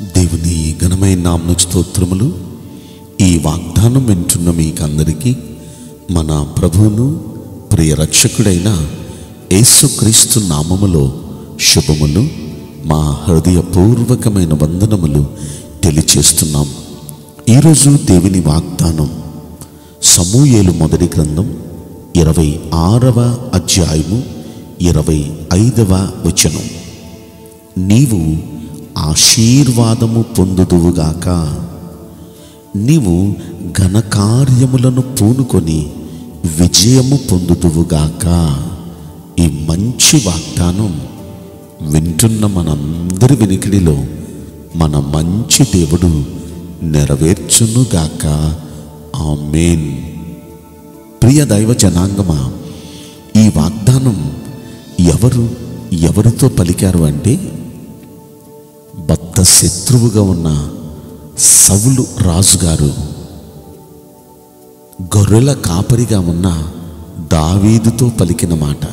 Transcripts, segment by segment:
దేవుని ఘనమైన నామకు స్తోత్రములు ఈ వాగ్దానం వింటున్న మీకందరికీ మన ప్రభువును ప్రియ రక్షకుడైన యేసుక్రీస్తు నామములో శుభములు మా హృదయపూర్వకమైన వందనములు తెలియచేస్తున్నాం ఈరోజు దేవుని వాగ్దానం సమూయేలు మొదటి గ్రంథం ఇరవై ఆరవ అధ్యాయము ఇరవై ఐదవ వచనం నీవు ఆశీర్వాదము పొందుదువుగాక నీవు ఘనకార్యములను పూనుకొని విజయము పొందుదువుగాక ఈ మంచి వాగ్దానం వింటున్న మనందరి వినికిడిలో మన మంచి దేవుడు నెరవేర్చునుగాక ఆమేన్ ప్రియ దైవ జనాంగమా ఈ వాగ్దానం ఎవరు ఎవరితో పలికారు అంటే బద్ద శత్రువుగా ఉన్న సవులు రాజుగారు గొర్రెల కాపరిగా ఉన్న దావీదుతో పలికిన మాట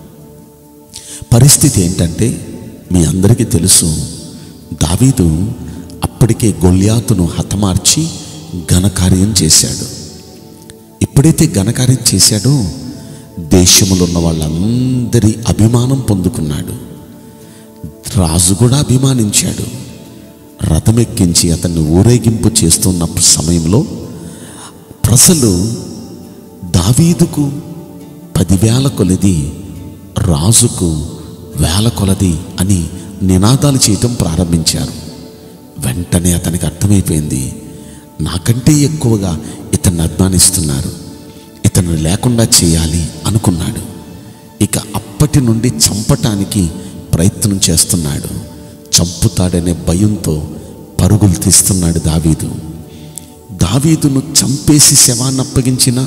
పరిస్థితి ఏంటంటే మీ అందరికీ తెలుసు దావీదు అప్పటికే గొల్యాతును హతమార్చి ఘనకార్యం చేశాడు ఎప్పుడైతే ఘనకార్యం చేశాడో దేశంలో ఉన్న వాళ్ళందరి అభిమానం పొందుకున్నాడు రాజు కూడా అభిమానించాడు రథం ఎక్కించి అతన్ని ఊరేగింపు చేస్తున్న సమయంలో ప్రజలు దావీదుకు పదివేల కొలది రాజుకు వేల కొలది అని నినాదాలు చేయటం ప్రారంభించారు వెంటనే అతనికి అర్థమైపోయింది నాకంటే ఎక్కువగా ఇతన్ని అభిమానిస్తున్నారు ఇతను లేకుండా చేయాలి అనుకున్నాడు ఇక అప్పటి నుండి చంపటానికి ప్రయత్నం చేస్తున్నాడు చంపుతాడనే భయంతో పరుగులు తీస్తున్నాడు దావీదు దావీదును చంపేసి శవాన్ని అప్పగించిన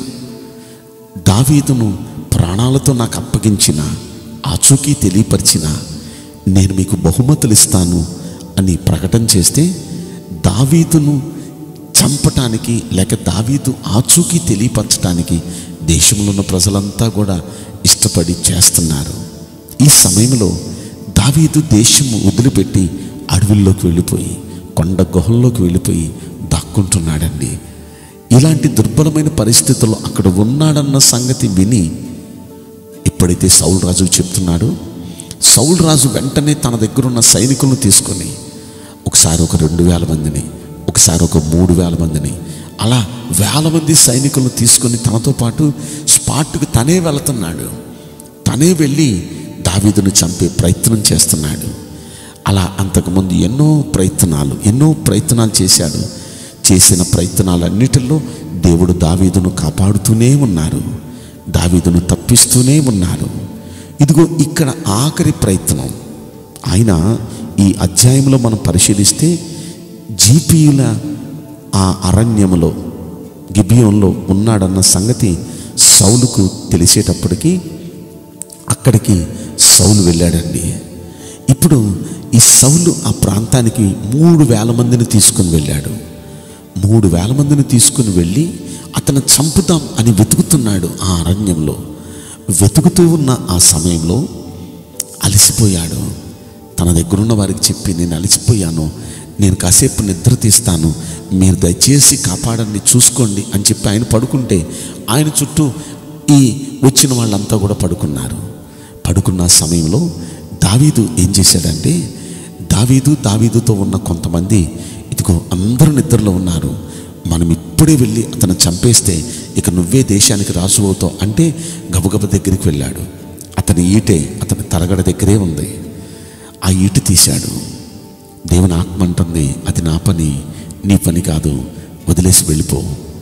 దావీదును ప్రాణాలతో నాకు అప్పగించిన ఆచూకీ తెలియపరిచిన నేను మీకు బహుమతులు ఇస్తాను అని ప్రకటన చేస్తే దావీదును చంపటానికి లేక దావీదు ఆచూకీ తెలియపరచడానికి దేశంలో ఉన్న ప్రజలంతా కూడా ఇష్టపడి చేస్తున్నారు ఈ సమయంలో దావీదు దేశము వదిలిపెట్టి అడవుల్లోకి వెళ్ళిపోయి కొండ గుహల్లోకి వెళ్ళిపోయి దాక్కుంటున్నాడండి ఇలాంటి దుర్బలమైన పరిస్థితుల్లో అక్కడ ఉన్నాడన్న సంగతి విని ఎప్పుడైతే సౌల్ రాజు చెప్తున్నాడో సౌల్ రాజు వెంటనే తన దగ్గర ఉన్న సైనికులను తీసుకొని ఒకసారి ఒక రెండు వేల మందిని ఒకసారి ఒక మూడు వేల మందిని అలా వేల మంది సైనికులను తీసుకొని తనతో పాటు స్పాట్కు తనే వెళుతున్నాడు తనే వెళ్ళి దావీదును చంపే ప్రయత్నం చేస్తున్నాడు అలా అంతకుముందు ఎన్నో ప్రయత్నాలు ఎన్నో ప్రయత్నాలు చేశాడు చేసిన ప్రయత్నాలన్నిటిలో దేవుడు దావీదును కాపాడుతూనే ఉన్నారు దావీదును తప్పిస్తూనే ఉన్నారు ఇదిగో ఇక్కడ ఆఖరి ప్రయత్నం ఆయన ఈ అధ్యాయంలో మనం పరిశీలిస్తే జీపీయుల ఆ అరణ్యములో గిబియంలో ఉన్నాడన్న సంగతి సౌలుకు తెలిసేటప్పటికీ అక్కడికి సౌలు వెళ్ళాడండి ఇప్పుడు ఈ సౌలు ఆ ప్రాంతానికి మూడు వేల మందిని తీసుకుని వెళ్ళాడు మూడు వేల మందిని తీసుకుని వెళ్ళి అతను చంపుదాం అని వెతుకుతున్నాడు ఆ అరణ్యంలో వెతుకుతూ ఉన్న ఆ సమయంలో అలసిపోయాడు తన దగ్గరున్న వారికి చెప్పి నేను అలసిపోయాను నేను కాసేపు నిద్ర తీస్తాను మీరు దయచేసి కాపాడండి చూసుకోండి అని చెప్పి ఆయన పడుకుంటే ఆయన చుట్టూ ఈ వచ్చిన వాళ్ళంతా కూడా పడుకున్నారు పడుకున్న సమయంలో దావీదు ఏం చేశాడంటే దావీదు దావీదుతో ఉన్న కొంతమంది ఇదిగో అందరూ నిద్రలో ఉన్నారు మనం ఇప్పుడే వెళ్ళి అతను చంపేస్తే ఇక నువ్వే దేశానికి రాజు అవుతావు అంటే గబగబ దగ్గరికి వెళ్ళాడు అతని ఈటే అతని తరగడ దగ్గరే ఉంది ఆ ఈటు తీశాడు దేవుని ఆత్మ అంటుంది అది నా పని నీ పని కాదు వదిలేసి వెళ్ళిపో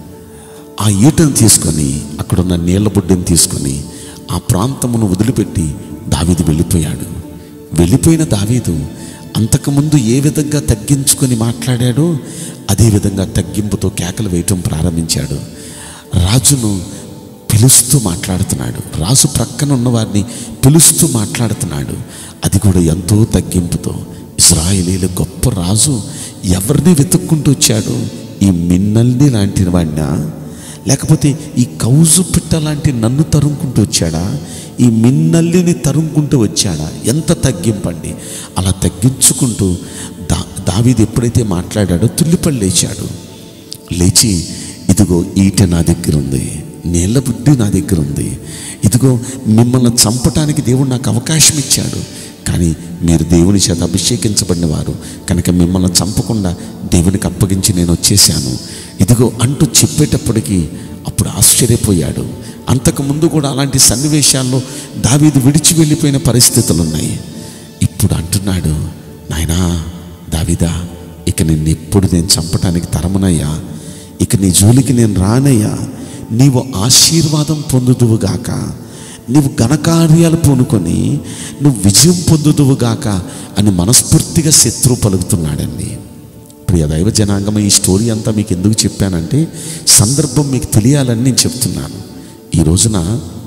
ఆ ఈటను తీసుకొని అక్కడున్న నీళ్ల బుడ్డని తీసుకొని ఆ ప్రాంతమును వదిలిపెట్టి దావీదు వెళ్ళిపోయాడు వెళ్ళిపోయిన దావీదు అంతకుముందు ఏ విధంగా తగ్గించుకొని మాట్లాడాడో అదే విధంగా తగ్గింపుతో కేకలు వేయటం ప్రారంభించాడు రాజును పిలుస్తూ మాట్లాడుతున్నాడు రాజు ప్రక్కన ఉన్నవారిని పిలుస్తూ మాట్లాడుతున్నాడు అది కూడా ఎంతో తగ్గింపుతో ఇస్రాయేలీల గొప్ప రాజు ఎవరిని వెతుక్కుంటూ వచ్చాడు ఈ మిన్నల్ని లాంటి వాడినా లేకపోతే ఈ కౌజు పిట్ట లాంటి నన్ను తరుముకుంటూ వచ్చాడా ఈ మిన్నల్లిని తరుముకుంటూ వచ్చాడా ఎంత తగ్గింపండి అలా తగ్గించుకుంటూ దా దావీదు ఎప్పుడైతే మాట్లాడాడో తుల్లిపల్లి లేచాడు లేచి ఇదిగో ఈట నా దగ్గర ఉంది నీళ్ళ బుద్ధి నా దగ్గర ఉంది ఇదిగో మిమ్మల్ని చంపటానికి దేవుడు నాకు అవకాశం ఇచ్చాడు కానీ మీరు దేవుని చేత అభిషేకించబడిన వారు కనుక మిమ్మల్ని చంపకుండా దేవునికి అప్పగించి నేను వచ్చేసాను ఇదిగో అంటూ చెప్పేటప్పటికి అప్పుడు ఆశ్చర్యపోయాడు అంతకుముందు కూడా అలాంటి సన్నివేశాల్లో దావీదు విడిచి వెళ్ళిపోయిన పరిస్థితులు ఉన్నాయి ఇప్పుడు అంటున్నాడు నాయనా దావిదా ఇక నిన్ను ఎప్పుడు నేను చంపటానికి తరమునయ్యా ఇక నీ జోలికి నేను రానయ్యా నీవు ఆశీర్వాదం పొందుదువుగాక నీవు ఘనకార్యాలు పూనుకొని నువ్వు విజయం పొందుదువుగాక అని మనస్ఫూర్తిగా శత్రువు పలుకుతున్నాడండి ప్రియ దైవ జనాంగం ఈ స్టోరీ అంతా మీకు ఎందుకు చెప్పానంటే సందర్భం మీకు తెలియాలని నేను చెప్తున్నాను ఈ రోజున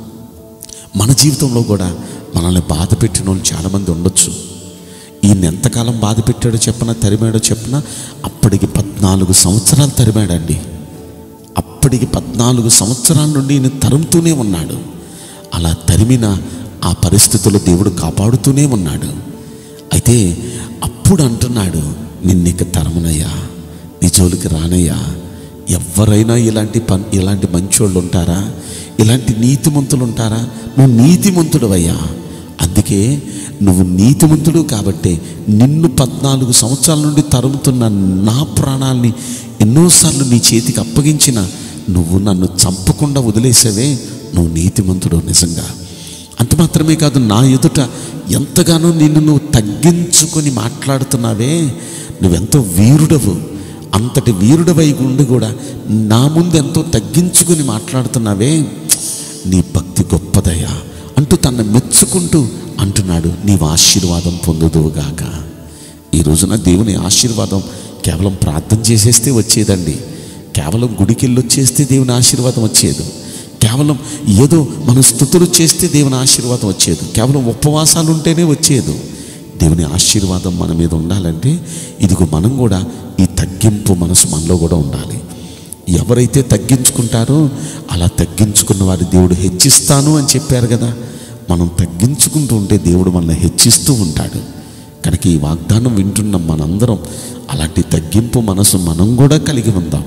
మన జీవితంలో కూడా మనల్ని బాధ పెట్టిన వాళ్ళు చాలామంది ఉండొచ్చు ఈయన ఎంతకాలం బాధ పెట్టాడో చెప్పనా తరిమాడో చెప్పనా అప్పటికి పద్నాలుగు సంవత్సరాలు తరిమాడండి అప్పటికి పద్నాలుగు సంవత్సరాల నుండి ఈయన తరుముతూనే ఉన్నాడు అలా తరిమిన ఆ పరిస్థితుల్లో దేవుడు కాపాడుతూనే ఉన్నాడు అయితే అప్పుడు అంటున్నాడు నిన్నిక తరమునయ్యా నీ జోలికి రానయ్యా ఎవరైనా ఇలాంటి పన్ ఇలాంటి మంచోళ్ళు ఉంటారా ఇలాంటి నీతిమంతులు ఉంటారా నువ్వు నీతిమంతుడవయ్యా అందుకే నువ్వు నీతిమంతుడు కాబట్టి నిన్ను పద్నాలుగు సంవత్సరాల నుండి తరుముతున్న నా ప్రాణాల్ని ఎన్నోసార్లు నీ చేతికి అప్పగించిన నువ్వు నన్ను చంపకుండా వదిలేసావే నువ్వు నీతిమంతుడు నిజంగా అంత మాత్రమే కాదు నా ఎదుట ఎంతగానో నిన్ను నువ్వు తగ్గించుకొని మాట్లాడుతున్నావే నువ్వెంతో వీరుడవు అంతటి వీరుడవై ఉండి కూడా నా ముందు ఎంతో తగ్గించుకొని మాట్లాడుతున్నావే నీ భక్తి గొప్పదయ్యా అంటూ తన మెచ్చుకుంటూ అంటున్నాడు నీవు ఆశీర్వాదం పొందుదువుగాక ఈ రోజున దేవుని ఆశీర్వాదం కేవలం ప్రార్థన చేసేస్తే వచ్చేదండి కేవలం గుడికి వెళ్ళి వచ్చేస్తే దేవుని ఆశీర్వాదం వచ్చేది కేవలం ఏదో మన స్థుతులు చేస్తే దేవుని ఆశీర్వాదం వచ్చేది కేవలం ఉపవాసాలు ఉంటేనే వచ్చేది దేవుని ఆశీర్వాదం మన మీద ఉండాలంటే ఇదిగో మనం కూడా ఈ తగ్గింపు మనసు మనలో కూడా ఉండాలి ఎవరైతే తగ్గించుకుంటారో అలా తగ్గించుకున్న వారి దేవుడు హెచ్చిస్తాను అని చెప్పారు కదా మనం తగ్గించుకుంటూ ఉంటే దేవుడు మనల్ని హెచ్చిస్తూ ఉంటాడు కనుక ఈ వాగ్దానం వింటున్న మనందరం అలాంటి తగ్గింపు మనసు మనం కూడా కలిగి ఉందాం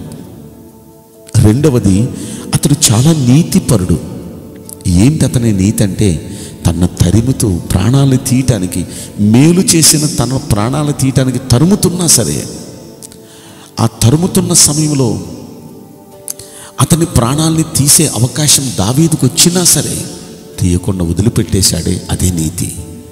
రెండవది అతడు చాలా నీతిపరుడు ఏంటి అతని నీతి అంటే తన తరిముతూ ప్రాణాలు తీయటానికి మేలు చేసిన తన ప్రాణాలు తీయటానికి తరుముతున్నా సరే ఆ తరుముతున్న సమయంలో అతని ప్రాణాల్ని తీసే అవకాశం దావీదుకు వచ్చినా సరే తీయకుండా వదిలిపెట్టేశాడే అదే నీతి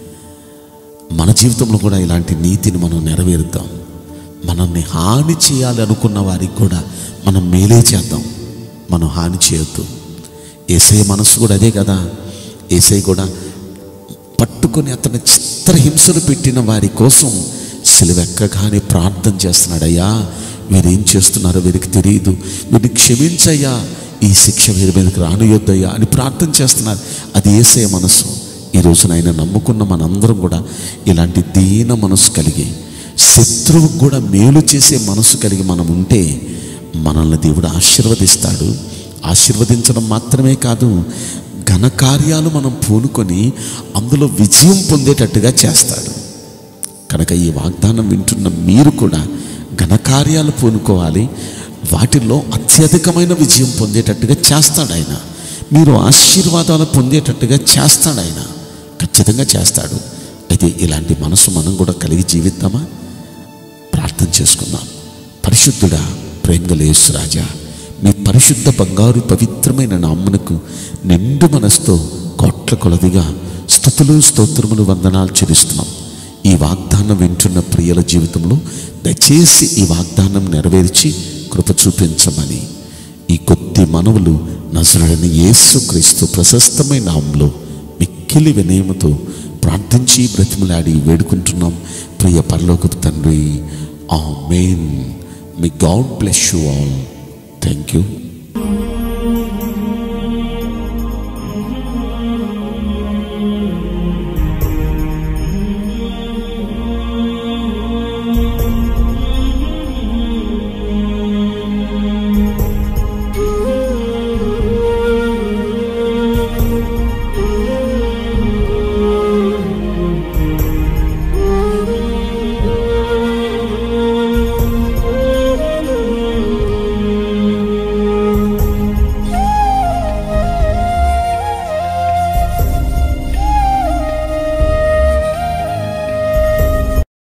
మన జీవితంలో కూడా ఇలాంటి నీతిని మనం నెరవేరుద్దాం మనల్ని హాని చేయాలి అనుకున్న వారికి కూడా మనం మేలే చేద్దాం మనం హాని చేయొద్దు ఏసై మనసు కూడా అదే కదా ఏసై కూడా పట్టుకొని అతని చిత్రహింసలు పెట్టిన వారి కోసం సిలువెక్కగానే ప్రార్థన చేస్తున్నాడయ్యా వీరేం చేస్తున్నారో వీరికి తెలియదు వీరిని క్షమించయ్యా ఈ శిక్ష వీరి మీదకి రానియొద్దయ్యా అని ప్రార్థన చేస్తున్నారు అది ఏసే మనసు ఈ రోజున ఆయన నమ్ముకున్న మనందరం కూడా ఇలాంటి దీన మనసు కలిగి శత్రువుకు కూడా మేలు చేసే మనసు కలిగి మనం ఉంటే మనల్ని దేవుడు ఆశీర్వదిస్తాడు ఆశీర్వదించడం మాత్రమే కాదు ఘనకార్యాలు మనం పూనుకొని అందులో విజయం పొందేటట్టుగా చేస్తాడు కనుక ఈ వాగ్దానం వింటున్న మీరు కూడా ఘనకార్యాలు పూనుకోవాలి వాటిల్లో అత్యధికమైన విజయం పొందేటట్టుగా చేస్తాడు ఆయన మీరు ఆశీర్వాదాలు పొందేటట్టుగా చేస్తాడు ఆయన ఖచ్చితంగా చేస్తాడు అయితే ఇలాంటి మనసు మనం కూడా కలిగి జీవిద్దామా ప్రార్థన చేసుకుందాం పరిశుద్ధుడా ప్రేమగలేసు రాజా మీ పరిశుద్ధ బంగారు పవిత్రమైన నామ్మనకు నిండు మనసుతో కోట్ల కొలదిగా స్థుతులు స్తోత్రములు వందనాలు చెల్లిస్తున్నాం ఈ వాగ్దానం వింటున్న ప్రియుల జీవితంలో దయచేసి ఈ వాగ్దానం నెరవేర్చి కృప చూపించమని ఈ కొద్ది మనవులు నజరుడని యేసుక్రీస్తు ప్రశస్తమైన నామంలో మిక్కిలి వినయముతో ప్రార్థించి బ్రతిమలాడి వేడుకుంటున్నాం ప్రియ పరలోకపు తండ్రి amen may God bless you all thank you